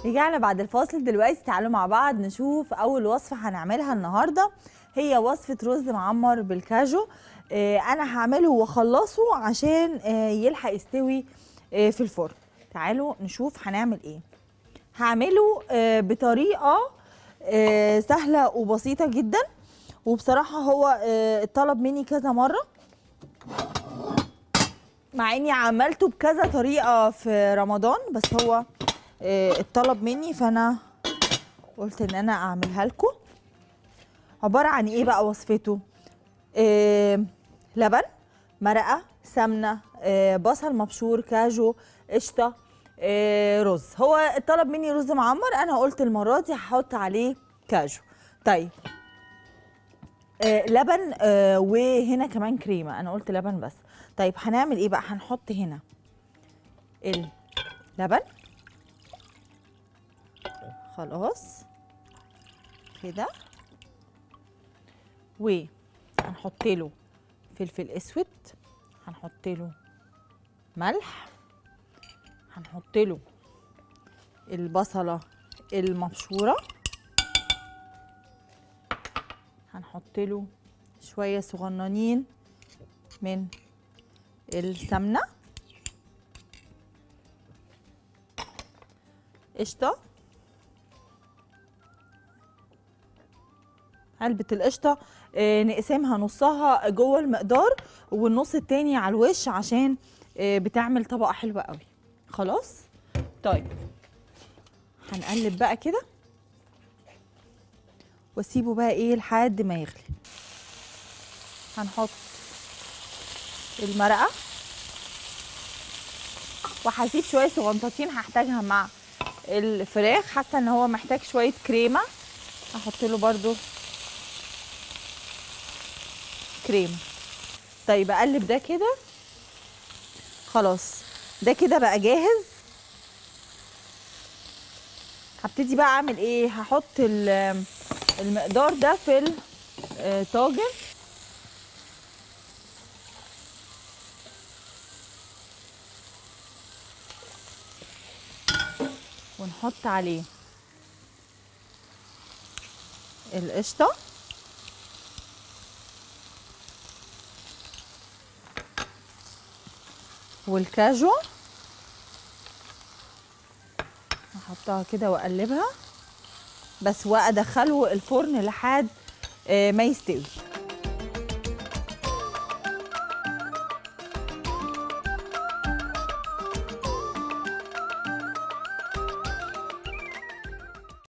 رجعنا بعد الفاصل دلوقتي تعالوا مع بعض نشوف اول وصفه هنعملها النهارده هي وصفه رز معمر بالكاجو آه انا هعمله واخلصه عشان آه يلحق يستوي آه في الفرن تعالوا نشوف هنعمل ايه هعمله آه بطريقه آه سهله وبسيطه جدا وبصراحه هو آه اتطلب مني كذا مره مع اني عملته بكذا طريقه في رمضان بس هو آه، اتطلب مني فانا قلت ان انا اعملها لكم عباره عن ايه بقى وصفته آه، لبن مرقه سمنه آه، بصل مبشور كاجو قشطه آه، رز هو اتطلب مني رز معمر انا قلت المره دي هحط عليه كاجو طيب آه، لبن آه، وهنا كمان كريمه انا قلت لبن بس طيب هنعمل ايه بقى هنحط هنا اللبن خلاص كده وهنحط له فلفل اسود هنحط له ملح هنحط له البصله المبشوره هنحط له شويه صغننين من السمنه قشطه علبة القشطة آه، نقسمها نصها جوه المقدار والنص التاني على الوش عشان آه، بتعمل طبقة حلوة قوي خلاص طيب هنقلب بقى كده واسيبه بقى ايه لحد ما يغلي هنحط المرقة وهسيب شوية صغنطاطين هحتاجها مع الفراخ حاسة ان هو محتاج شوية كريمة هحط له برضو كريمه طيب اقلب ده كده خلاص ده كده بقى جاهز هبتدي بقى اعمل ايه هحط ال- المقدار ده في الطاجن ونحط عليه القشطه والكاجو احطها كده واقلبها بس وادخله الفرن لحد آه، ما يستوي